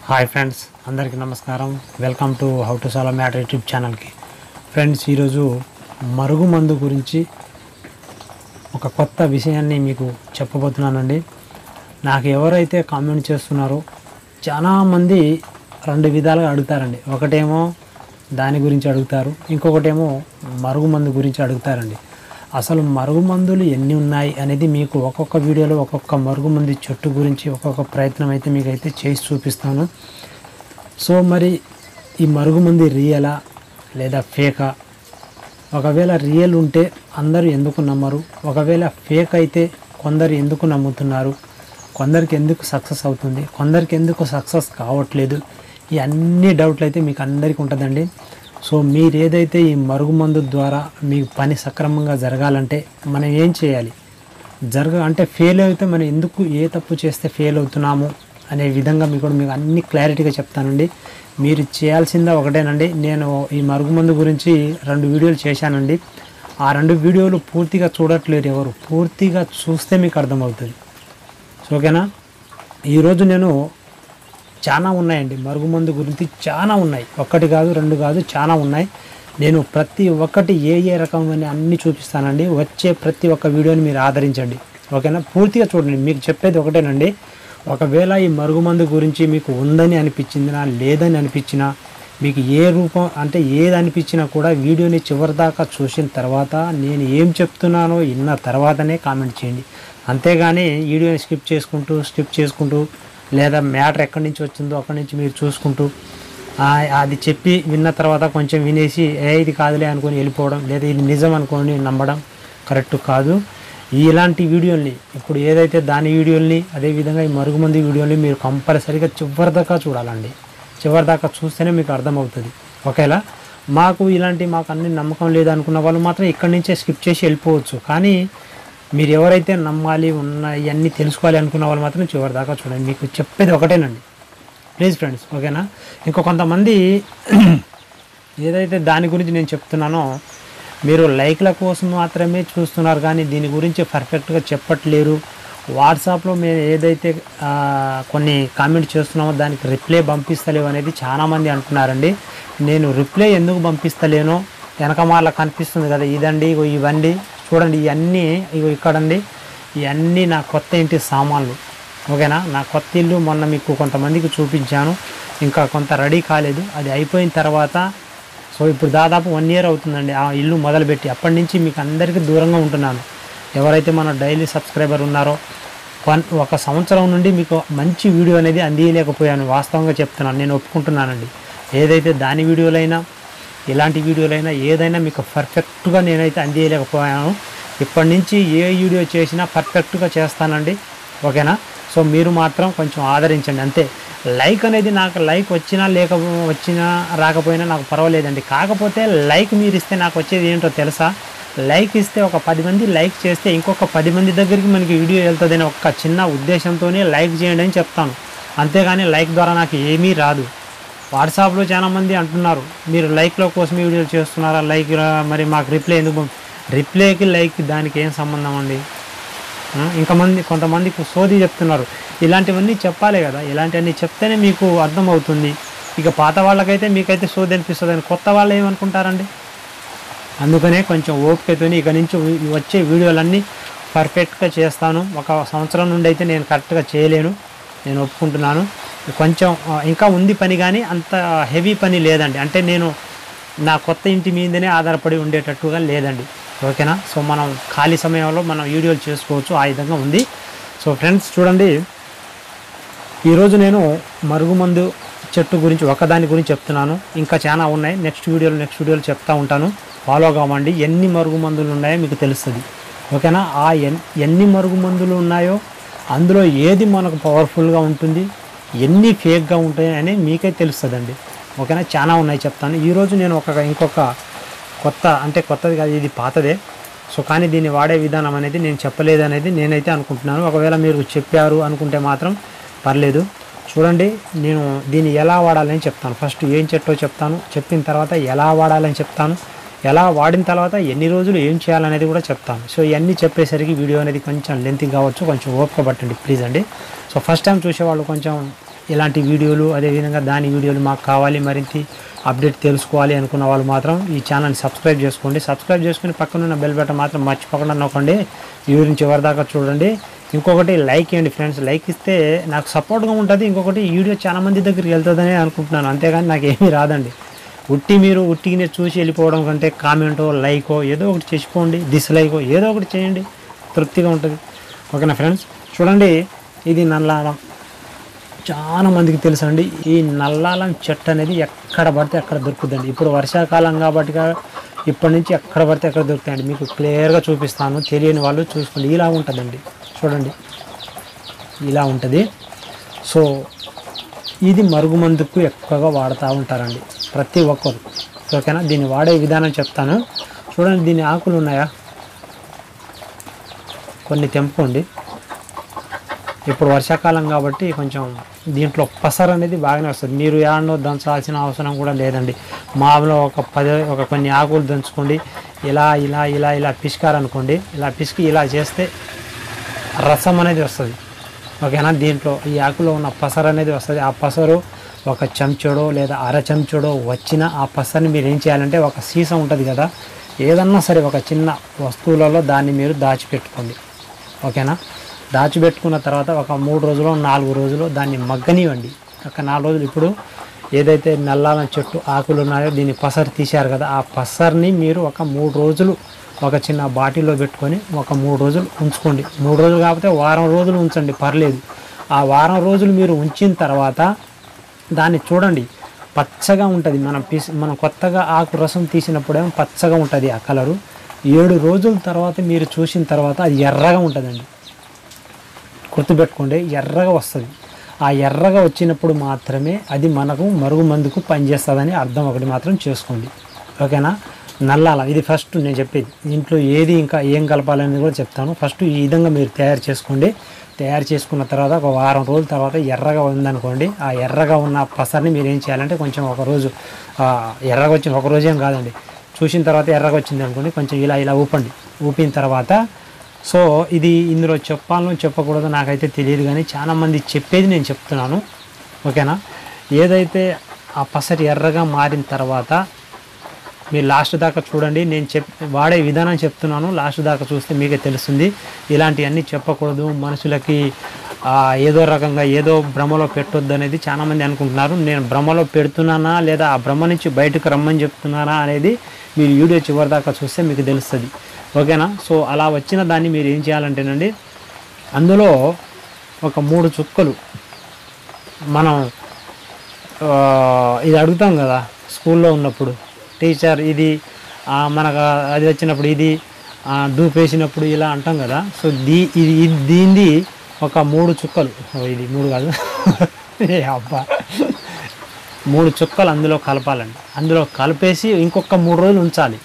hi friends అందరికీ నమస్కారం welcome to how to solve matter YouTube ఛానల్కి ఫ్రెండ్స్ ఈరోజు మరుగుమందు గురించి ఒక కొత్త విషయాన్ని మీకు చెప్పబోతున్నానండి నాకు ఎవరైతే కామెంట్ చేస్తున్నారో చాలామంది రెండు విధాలుగా అడుగుతారండి ఒకటేమో దాని గురించి అడుగుతారు ఇంకొకటేమో మరుగుమందు గురించి అడుగుతారండి అసలు మరుగుమందులు ఎన్ని ఉన్నాయి అనేది మీకు ఒక్కొక్క వీడియోలో ఒక్కొక్క మరుగుమంది చెట్టు గురించి ఒక్కొక్క ప్రయత్నం అయితే మీకు అయితే చేసి చూపిస్తాను సో మరి ఈ మరుగుమంది రియలా లేదా ఫేకా ఒకవేళ రియల్ ఉంటే అందరూ ఎందుకు నమ్మరు ఒకవేళ ఫేక్ అయితే కొందరు ఎందుకు నమ్ముతున్నారు కొందరికి ఎందుకు సక్సెస్ అవుతుంది కొందరికి ఎందుకు సక్సెస్ కావట్లేదు ఈ అన్ని డౌట్లు అయితే మీకు అందరికీ ఉంటుందండి సో మీరు ఏదైతే ఈ మరుగుమందు ద్వారా మీ పని సక్రమంగా జరగాలంటే మనం ఏం చేయాలి జరగ అంటే ఫెయిల్ అయితే మనం ఎందుకు ఏ తప్పు చేస్తే ఫెయిల్ అవుతున్నాము అనే విధంగా మీకు కూడా మీకు అన్ని క్లారిటీగా చెప్తానండి మీరు చేయాల్సిందా ఒకటేనండి నేను ఈ మరుగుమందు గురించి రెండు వీడియోలు చేశానండి ఆ రెండు వీడియోలు పూర్తిగా చూడట్లేరు ఎవరు పూర్తిగా చూస్తే మీకు అర్థమవుతుంది సో ఓకేనా ఈరోజు నేను చాలా ఉన్నాయండి మరుగుమందు గురించి చాలా ఉన్నాయి ఒక్కటి కాదు రెండు కాదు చాలా ఉన్నాయి నేను ప్రతి ఒక్కటి ఏ ఏ రకమైన అన్ని చూపిస్తానండి వచ్చే ప్రతి ఒక్క వీడియోని మీరు ఆదరించండి ఓకేనా పూర్తిగా చూడండి మీకు చెప్పేది ఒకటేనండి ఒకవేళ ఈ మరుగుమందు గురించి మీకు ఉందని అనిపించిందినా లేదని అనిపించినా మీకు ఏ రూపం అంటే ఏది అనిపించినా కూడా వీడియోని చివరిదాకా చూసిన తర్వాత నేను ఏం చెప్తున్నానో విన్న తర్వాతనే కామెంట్ చేయండి అంతేగాని వీడియోని స్కిప్ చేసుకుంటూ స్కిప్ చేసుకుంటూ లేదా మ్యాటర్ ఎక్కడి నుంచి వచ్చిందో అక్కడి నుంచి మీరు చూసుకుంటూ ఆ, అది చెప్పి విన్న తర్వాత కొంచెం వినేసి ఏ ఇది కాదులే అనుకొని వెళ్ళిపోవడం లేదా ఇది నిజం అనుకొని నమ్మడం కరెక్ట్ కాదు ఇలాంటి వీడియోల్ని ఇప్పుడు ఏదైతే దాని వీడియోల్ని అదేవిధంగా ఈ మరుగుమంది వీడియోని మీరు కంపల్సరీగా చివరిదాకా చూడాలండి చివరిదాకా చూస్తేనే మీకు అర్థమవుతుంది ఓకేలా మాకు ఇలాంటి మాకు అన్ని నమ్మకం లేదు అనుకున్న వాళ్ళు మాత్రం ఇక్కడి నుంచే స్కిప్ చేసి వెళ్ళిపోవచ్చు కానీ మీరు ఎవరైతే నమ్మాలి ఉన్న ఇవన్నీ తెలుసుకోవాలి అనుకున్న వాళ్ళు మాత్రం చివరి దాకా చూడండి మీకు చెప్పేది ఒకటేనండి ప్లీజ్ ఫ్రెండ్స్ ఓకేనా ఇంకో కొంతమంది ఏదైతే దాని గురించి నేను చెప్తున్నానో మీరు లైక్ల కోసం మాత్రమే చూస్తున్నారు కానీ దీని గురించి పర్ఫెక్ట్గా చెప్పట్లేరు వాట్సాప్లో మేము ఏదైతే ఆ, కొన్ని కామెంట్ చేస్తున్నామో దానికి రిప్లై పంపిస్తలేవు అనేది చాలామంది అంటున్నారండి నేను రిప్లై ఎందుకు పంపిస్తలేనో వెనకమాల కనిపిస్తుంది కదా ఇదండి ఇగో ఇవండి చూడండి ఇవన్నీ ఇగో ఇక్కడండి ఇవన్నీ నా కొత్త ఇంటి సామాన్లు ఓకేనా నా కొత్త ఇల్లు మొన్న మీకు కొంతమందికి చూపించాను ఇంకా కొంత రెడీ కాలేదు అది అయిపోయిన తర్వాత సో ఇప్పుడు దాదాపు వన్ ఇయర్ అవుతుందండి ఆ ఇల్లు మొదలుపెట్టి అప్పటి నుంచి మీకు అందరికీ దూరంగా ఉంటున్నాను ఎవరైతే మన డైలీ సబ్స్క్రైబర్ ఉన్నారో వన్ ఒక సంవత్సరం నుండి మీకు మంచి వీడియో అనేది అందియలేకపోయాను వాస్తవంగా చెప్తున్నాను నేను ఒప్పుకుంటున్నానండి ఏదైతే దాని వీడియోలైనా ఇలాంటి వీడియోలైనా ఏదైనా మీకు పర్ఫెక్ట్గా నేనైతే అందియలేకపోయాను ఇప్పటి నుంచి ఏ వీడియో చేసినా పర్ఫెక్ట్గా చేస్తానండి ఓకేనా సో మీరు మాత్రం కొంచెం ఆదరించండి అంతే లైక్ అనేది నాకు లైక్ వచ్చినా లేక వచ్చినా రాకపోయినా నాకు పర్వాలేదండి కాకపోతే లైక్ మీరు ఇస్తే నాకు వచ్చేది ఏంటో తెలుసా లైక్ ఇస్తే ఒక పది మంది లైక్ చేస్తే ఇంకొక పది మంది దగ్గరికి మనకి వీడియో వెళ్తుందని ఒక చిన్న ఉద్దేశంతోనే లైక్ చేయండి అని చెప్తాను అంతేగాని లైక్ ద్వారా నాకు ఏమీ రాదు వాట్సాప్లో చాలా మంది అంటున్నారు మీరు లైక్ల కోసమే వీడియోలు చేస్తున్నారా లైక్ రా- మరి మాకు రిప్లై ఎందుకు పంప- రిప్లైకి లైక్ దానికి ఏం సంబంధం అండి ఆ, ఇంకా మంది కొంతమందికి సోది చెప్తున్నారు ఇలాంటివన్నీ చెప్పాలి కదా ఇలాంటివన్నీ చెప్తేనే మీకు అర్థమవుతుంది ఇక పాత వాళ్ళకైతే మీకైతే సోది అనిపిస్తుంది అని కొత్త వాళ్ళు ఏమనుకుంటారండి అందుకనే కొంచెం ఓపికతో ఇక నుంచి వి- వచ్చే వీడియోలన్నీ పర్ఫెక్ట్గా చేస్తాను ఒక సంవత్సరం నుండి అయితే నేను కరెక్ట్గా చేయలేను నేను ఒప్పుకుంటున్నాను కొంచెం ఆ, ఇంకా ఉంది పని కానీ అంత హెవీ పని లేదండి అంటే నేను నా కొత్త ఇంటి మీదనే ఆధారపడి ఉండేటట్టుగా లేదండి ఓకేనా సో మనం ఖాళీ సమయంలో మనం వీడియోలు చేసుకోవచ్చు ఆ విధంగా ఉంది సో ఫ్రెండ్స్ చూడండి ఈరోజు నేను మరుగుమందు చెట్టు గురించి ఒకదాని గురించి చెప్తున్నాను ఇంకా చాలా ఉన్నాయి నెక్స్ట్ వీడియోలో నెక్స్ట్ వీడియోలో చెప్తా ఉంటాను ఫాలో కావండి ఎన్ని మరుగుమందులు ఉన్నాయో మీకు తెలుస్తుంది ఓకేనా ఆ ఎన్ ఎన్ని మరుగుమందులు ఉన్నాయో అందులో ఏది మనకు పవర్ఫుల్గా ఉంటుంది ఎన్ని ఫేక్గా ఉంటాయి అని మీకే తెలుస్తుందండి ఓకేనా చాలా ఉన్నాయి చెప్తాను ఈరోజు నేను ఒక ఇంకొక కొత్త అంటే కొత్తది కాదు ఇది పాతదే సో కానీ దీన్ని వాడే విధానం అనేది నేను చెప్పలేదు అనేది నేనైతే అనుకుంటున్నాను ఒకవేళ మీరు చెప్పారు అనుకుంటే మాత్రం పర్లేదు చూడండి నేను దీన్ని ఎలా వాడాలని చెప్తాను ఫస్ట్ ఏం చెట్టో చెప్తాను చెప్పిన తర్వాత ఎలా వాడాలని చెప్తాను ఎలా వాడిన తర్వాత ఎన్ని రోజులు ఏం చేయాలనేది కూడా చెప్తాను సో ఇవన్నీ చెప్పేసరికి వీడియో అనేది కొంచెం లెంత్ కావచ్చు కొంచెం ఓపిక పట్టండి ప్లీజ్ అండి సో ఫస్ట్ టైం చూసేవాళ్ళు కొంచెం ఇలాంటి వీడియోలు అదేవిధంగా దాని వీడియోలు మాకు కావాలి మరింత అప్డేట్ తెలుసుకోవాలి అనుకున్న వాళ్ళు మాత్రం ఈ ఛానల్ని సబ్స్క్రైబ్ చేసుకోండి సబ్స్క్రైబ్ చేసుకుని పక్కనున్న బెల్ బటన్ మాత్రం మర్చిపోకుండా నొక్కండి ఈ గురించి చివరిదాకా చూడండి ఇంకొకటి లైక్ ఇవ్వండి ఫ్రెండ్స్ లైక్ ఇస్తే నాకు సపోర్ట్గా ఉంటుంది ఇంకొకటి ఈ వీడియో చాలా మంది దగ్గరికి వెళ్తుందని అనుకుంటున్నాను అంతేగాని నాకు ఏమీ రాదండి ఉట్టి మీరు ఉట్టిని చూసి వెళ్ళిపోవడం కంటే కామెంటో లైకో ఏదో ఒకటి చేసుకోండి డిస్లైకో ఏదో ఒకటి చేయండి తృప్తిగా ఉంటుంది ఓకేనా ఫ్రెండ్స్ చూడండి ఇది నల్లాలం చాలా మందికి తెలుసు అండి ఈ నల్లాలం చెట్టు అనేది ఎక్కడ పడితే అక్కడ దొరుకుతుందండి ఇప్పుడు వర్షాకాలం కాబట్టి కా- ఇప్పటి నుంచి ఎక్కడ పడితే అక్కడ దొరుకుతాయండి మీకు క్లియర్గా చూపిస్తాను తెలియని వాళ్ళు చూసుకోండి ఇలా ఉంటుందండి చూడండి ఇలా ఉంటుంది సో ఇది మరుగుమందుకు ఎక్కువగా వాడుతూ ఉంటారండి ప్రతి ఒక్కరు ఓకేనా దీన్ని వాడే విధానం చెప్తాను చూడండి దీని ఆకులు ఉన్నాయా కొన్ని తెంపుకోండి ఇప్పుడు వర్షాకాలం కాబట్టి కొంచెం దీంట్లో పసరు అనేది బాగానే వస్తుంది మీరు ఏడనో దంచాల్సిన అవసరం కూడా లేదండి మామూలుగా ఒక పది ఒక కొన్ని ఆకులు దంచుకోండి ఇలా ఇలా ఇలా ఇలా పిసికారనుకోండి ఇలా పిసికి ఇలా చేస్తే రసం అనేది వస్తుంది ఓకేనా దీంట్లో ఈ ఆకులో ఉన్న పసరు అనేది వస్తుంది ఆ పసరు ఒక చెంచోడో లేదా అర చెంచోడో వచ్చిన ఆ పసరుని మీరు ఏం చేయాలంటే ఒక సీసా ఉంటుంది కదా ఏదన్నా సరే ఒక చిన్న వస్తువులలో దాన్ని మీరు దాచిపెట్టుకోండి ఓకేనా దాచిపెట్టుకున్న తర్వాత ఒక మూడు రోజులు నాలుగు రోజులు దాన్ని మగ్గనివ్వండి ఒక నాలుగు రోజులు ఇప్పుడు ఏదైతే నల్లాల చెట్టు ఆకులు ఉన్నాయో దీన్ని పసరు తీశారు కదా ఆ పసర్ని మీరు ఒక మూడు రోజులు ఒక చిన్న బాటిల్లో పెట్టుకొని ఒక మూడు రోజులు ఉంచుకోండి మూడు రోజులు కాకపోతే వారం రోజులు ఉంచండి పర్లేదు ఆ వారం రోజులు మీరు ఉంచిన తర్వాత దాన్ని చూడండి పచ్చగా ఉంటుంది మనం పీసి మనం కొత్తగా ఆకు రసం తీసినప్పుడేమో పచ్చగా ఉంటుంది ఆ కలరు ఏడు రోజుల తర్వాత మీరు చూసిన తర్వాత అది ఎర్రగా ఉంటుందండి గుర్తుపెట్టుకోండి ఎర్రగా వస్తుంది ఆ ఎర్రగా వచ్చినప్పుడు మాత్రమే అది మనకు మరుగు మందుకు పనిచేస్తుందని అర్థం ఒకటి మాత్రం చేసుకోండి ఓకేనా నల్లాల ఇది ఫస్ట్ నేను చెప్పేది ఇంట్లో ఏది ఇంకా ఏం కలపాలనేది కూడా చెప్తాను ఫస్ట్ ఈ విధంగా మీరు తయారు చేసుకోండి తయారు చేసుకున్న తర్వాత ఒక వారం రోజుల తర్వాత ఎర్రగా ఉందనుకోండి ఆ ఎర్రగా ఉన్న పసరిని మీరు ఏం చేయాలంటే కొంచెం ఒక రోజు ఆ, ఎర్రగా వచ్చిన ఒక రోజు ఏం కాదండి చూసిన తర్వాత ఎర్రగా వచ్చింది అనుకోండి కొంచెం ఇలా ఇలా ఊపండి ఊపిన తర్వాత సో ఇది ఇందులో చెప్పాలో చెప్పకూడదో నాకైతే తెలియదు కానీ చాలా మంది చెప్పేది నేను చెప్తున్నాను ఓకేనా ఏదైతే ఆ పసరి ఎర్రగా మారిన తర్వాత మీరు లాస్ట్ దాకా చూడండి నేను చెప్ వాడే విధానం చెప్తున్నాను లాస్ట్ దాకా చూస్తే మీకే తెలుస్తుంది ఇలాంటివన్నీ చెప్పకూడదు మనుషులకి ఆ, ఏదో రకంగా ఏదో భ్రమలో పెట్టొద్దు అనేది చాలామంది అనుకుంటున్నారు నేను భ్రమలో పెడుతున్నానా లేదా ఆ భ్రమ నుంచి బయటకు రమ్మని చెప్తున్నానా అనేది మీరు వీడియో చివరి దాకా చూస్తే మీకు తెలుస్తుంది ఓకేనా సో అలా వచ్చిన దాన్ని మీరు ఏం చేయాలంటేనండి అందులో ఒక మూడు చుక్కలు మనం ఆ, ఇది అడుగుతాం కదా స్కూల్లో ఉన్నప్పుడు టీచర్ ఇది ఆ, మనకు అది వచ్చినప్పుడు ఇది ఆ, దూపేసినప్పుడు ఇలా అంటాం కదా సో దీ ఇది ఇది దీనిది ఒక మూడు చుక్కలు ఓ, ఇది మూడు కాదు ఏ అబ్బా మూడు చుక్కలు అందులో కలపాలండి అందులో కలిపేసి ఇంకొక మూడు రోజులు ఉంచాలి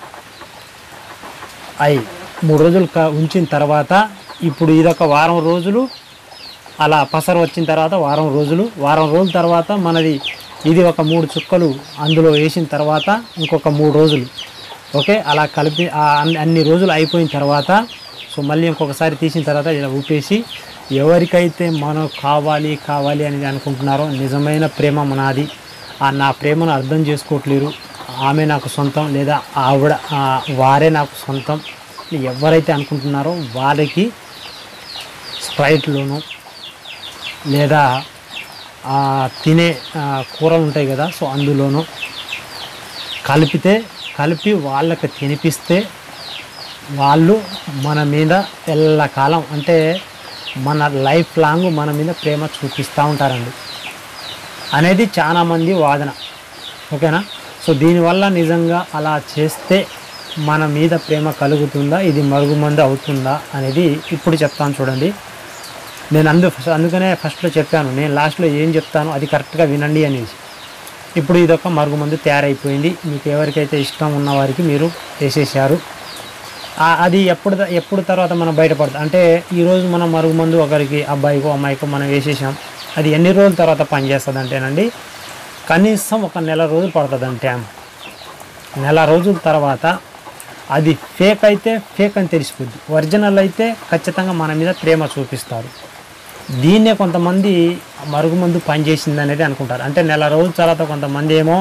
అయి మూడు రోజులు క- ఉంచిన తర్వాత ఇప్పుడు ఇదొక వారం రోజులు అలా పసరు వచ్చిన తర్వాత వారం రోజులు వారం రోజుల తర్వాత మనది ఇది ఒక మూడు చుక్కలు అందులో వేసిన తర్వాత ఇంకొక మూడు రోజులు ఓకే అలా కలిపి ఆ అన్ని అన్ని రోజులు అయిపోయిన తర్వాత సో మళ్ళీ ఇంకొకసారి తీసిన తర్వాత ఇలా ఊపేసి ఎవరికైతే మనం కావాలి కావాలి అనేది అనుకుంటున్నారో నిజమైన ప్రేమ మనది ఆ నా ప్రేమను అర్థం చేసుకోవట్లేరు ఆమె నాకు సొంతం లేదా ఆవిడ ఆ, వారే నాకు సొంతం ఎవరైతే అనుకుంటున్నారో వారికి స్ప్రైట్లోను లేదా ఆ, తినే ఆ, కూరలు ఉంటాయి కదా సో అందులోనూ కలిపితే కలిపి వాళ్ళకి తినిపిస్తే వాళ్ళు మన మీద ఎల్లకాలం అంటే మన లైఫ్ లాంగ్ మన మీద ప్రేమ చూపిస్తూ ఉంటారండి అనేది చాలామంది వాదన ఓకేనా సో దీనివల్ల నిజంగా అలా చేస్తే మన మీద ప్రేమ కలుగుతుందా ఇది మరుగుమందు అవుతుందా అనేది ఇప్పుడు చెప్తాను చూడండి నేను అందు అందుకనే ఫస్ట్లో చెప్పాను నేను లాస్ట్లో ఏం చెప్తాను అది కరెక్ట్గా వినండి అనేసి ఇప్పుడు ఇదొక మరుగుమందు తయారైపోయింది మీకు ఎవరికైతే ఇష్టం ఉన్న వారికి మీరు వేసేసారు ఆ- అది ఎప్పుడు ద- ఎప్పుడు తర్వాత మనం బయటపడతాం అంటే ఈరోజు మనం మరుగుమందు ఒకరికి అబ్బాయికో అమ్మాయికో మనం వేసేసాం అది ఎన్ని రోజుల తర్వాత పనిచేస్తుంది అంటేనండి కనీసం ఒక నెల రోజులు పడుతుంది టైం నెల రోజుల తర్వాత అది ఫేక్ అయితే ఫేక్ అని తెలిసిపోద్ది ఒరిజినల్ అయితే ఖచ్చితంగా మన మీద ప్రేమ చూపిస్తారు దీన్నే కొంతమంది మరుగుమందు పనిచేసింది అనేది అనుకుంటారు అంటే నెల రోజుల తర్వాత కొంతమంది ఏమో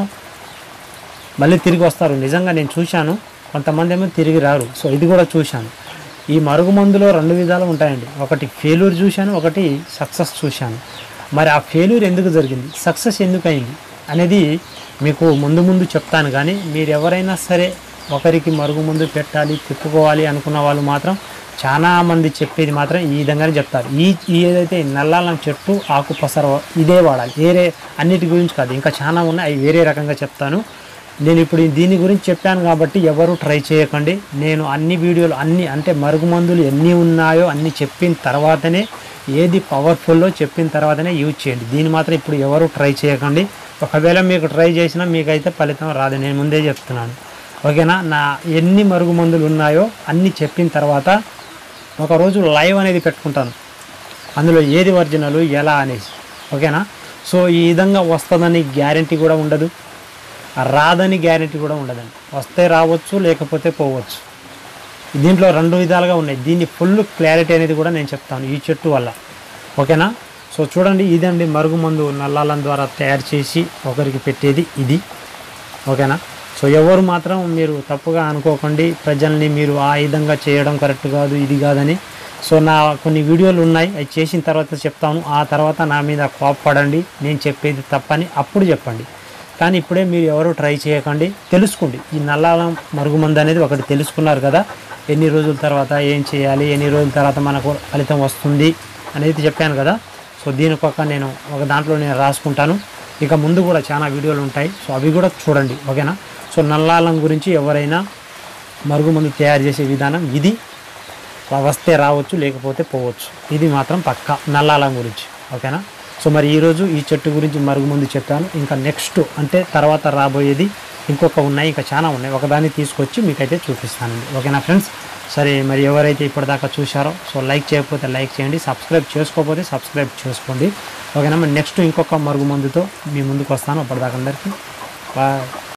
మళ్ళీ తిరిగి వస్తారు నిజంగా నేను చూశాను కొంతమంది ఏమో తిరిగి రారు సో ఇది కూడా చూశాను ఈ మరుగుమందులో రెండు విధాలు ఉంటాయండి ఒకటి ఫెయిల్యూర్ చూశాను ఒకటి సక్సెస్ చూశాను మరి ఆ ఫెయిల్యూర్ ఎందుకు జరిగింది సక్సెస్ ఎందుకు అయింది అనేది మీకు ముందు ముందు చెప్తాను కానీ మీరు ఎవరైనా సరే ఒకరికి మరుగుమందు పెట్టాలి తిప్పుకోవాలి అనుకున్న వాళ్ళు మాత్రం చాలా మంది చెప్పేది మాత్రం ఈ విధంగానే చెప్తారు ఈ ఈ ఏదైతే నల్లాలం చెట్టు ఆకు పసర ఇదే వాడాలి వేరే అన్నిటి గురించి కాదు ఇంకా చాలా ఉన్నాయి అవి వేరే రకంగా చెప్తాను నేను ఇప్పుడు దీని గురించి చెప్పాను కాబట్టి ఎవరు ట్రై చేయకండి నేను అన్ని వీడియోలు అన్ని అంటే మరుగుమందులు ఎన్ని ఉన్నాయో అన్ని చెప్పిన తర్వాతనే ఏది పవర్ఫుల్లో చెప్పిన తర్వాతనే యూజ్ చేయండి దీన్ని మాత్రం ఇప్పుడు ఎవరు ట్రై చేయకండి ఒకవేళ మీకు ట్రై చేసినా మీకైతే ఫలితం రాదు నేను ముందే చెప్తున్నాను ఓకేనా నా ఎన్ని మరుగుమందులు ఉన్నాయో అన్ని చెప్పిన తర్వాత ఒకరోజు లైవ్ అనేది పెట్టుకుంటాను అందులో ఏది ఒరిజినల్ ఎలా అనేసి ఓకేనా సో ఈ విధంగా వస్తుందని గ్యారంటీ కూడా ఉండదు రాదని గ్యారెంటీ కూడా ఉండదండి వస్తే రావచ్చు లేకపోతే పోవచ్చు దీంట్లో రెండు విధాలుగా ఉన్నాయి దీన్ని ఫుల్ క్లారిటీ అనేది కూడా నేను చెప్తాను ఈ చెట్టు వల్ల ఓకేనా సో చూడండి ఇదండి మరుగుమందు నల్లాలం ద్వారా తయారు చేసి ఒకరికి పెట్టేది ఇది ఓకేనా సో ఎవరు మాత్రం మీరు తప్పుగా అనుకోకండి ప్రజల్ని మీరు ఆ విధంగా చేయడం కరెక్ట్ కాదు ఇది కాదని సో నా కొన్ని వీడియోలు ఉన్నాయి అవి చేసిన తర్వాత చెప్తాను ఆ తర్వాత నా మీద కోప్పడండి నేను చెప్పేది తప్పని అప్పుడు చెప్పండి కానీ ఇప్పుడే మీరు ఎవరు ట్రై చేయకండి తెలుసుకోండి ఈ నల్లాలం మరుగుమందు అనేది ఒకటి తెలుసుకున్నారు కదా ఎన్ని రోజుల తర్వాత ఏం చేయాలి ఎన్ని రోజుల తర్వాత మనకు ఫలితం వస్తుంది అనేది చెప్పాను కదా సో దీనికొక నేను ఒక దాంట్లో నేను రాసుకుంటాను ఇక ముందు కూడా చాలా వీడియోలు ఉంటాయి సో అవి కూడా చూడండి ఓకేనా సో నల్లాలం గురించి ఎవరైనా మరుగుమందు తయారు చేసే విధానం ఇది వస్తే రావచ్చు లేకపోతే పోవచ్చు ఇది మాత్రం పక్క నల్లాలం గురించి ఓకేనా సో మరి ఈరోజు ఈ చెట్టు గురించి మరుగుమందు చెప్పాను ఇంకా నెక్స్ట్ అంటే తర్వాత రాబోయేది ఇంకొక ఉన్నాయి ఇంకా చాలా ఉన్నాయి ఒకదాన్ని తీసుకొచ్చి మీకైతే చూపిస్తానండి ఓకేనా ఫ్రెండ్స్ సరే మరి ఎవరైతే ఇప్పటిదాకా చూశారో సో లైక్ చేయకపోతే లైక్ చేయండి సబ్స్క్రైబ్ చేసుకోకపోతే సబ్స్క్రైబ్ చేసుకోండి ఓకేనా మరి నెక్స్ట్ ఇంకొక మరుగుమందుతో మీ ముందుకు వస్తాను అప్పటిదాకా అందరికీ బాయ్